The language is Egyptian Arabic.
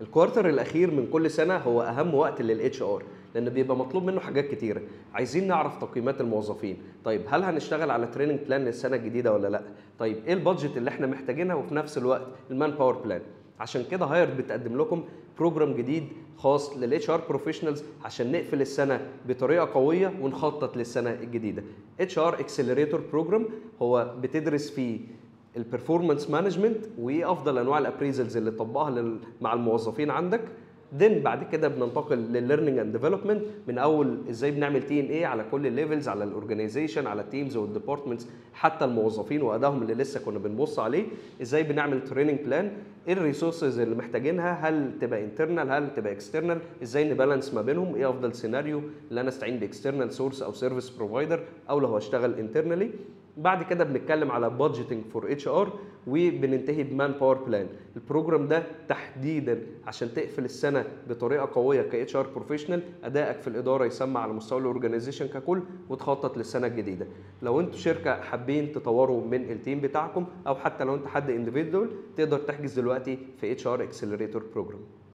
الكوارتر الاخير من كل سنه هو اهم وقت للاتش ار لان بيبقى مطلوب منه حاجات كتيره عايزين نعرف تقييمات الموظفين طيب هل هنشتغل على تريننج بلان للسنه الجديده ولا لا طيب ايه البادجت اللي احنا محتاجينها وفي نفس الوقت المان باور بلان عشان كده هاير بتقدم لكم بروجرام جديد خاص للاتش ار بروفيشنالز عشان نقفل السنه بطريقه قويه ونخطط للسنه الجديده اتش ار اكسلريتور بروجرام هو بتدرس فيه البرفورمانس مانجمنت وايه افضل انواع الابريزلز اللي تطبقها لل- مع الموظفين عندك دين بعد كده بننتقل للليرنينج اند ديفلوبمنت من اول ازاي بنعمل تي ان اي على كل الليفلز على الاورجنايزيشن على التيمز والديبارتمنتس حتى الموظفين وادائهم اللي لسه كنا بنبص عليه ازاي بنعمل تريننج بلان ايه الريسورسز اللي محتاجينها هل تبقى انترنال هل تبقى اكسترنال ازاي نبالانس ما بينهم ايه افضل سيناريو اللي انا استعين باكسترنال سورس او سيرفيس بروفايدر او لو هشتغل انترنالي بعد كده بنتكلم على بادجيتنج فور اتش ار وبننتهي بمان باور بلان البروجرام ده تحديدا عشان تقفل السنه بطريقه قويه كاتش ار بروفيشنال ادائك في الاداره يسمى على مستوى الاورجنايزيشن ككل وتخطط للسنه الجديده لو انتوا شركه حابين تطوروا من التيم بتاعكم او حتى لو انت حد انديفيدوال تقدر تحجز دلوقتي في اتش ار اكسلريتور بروجرام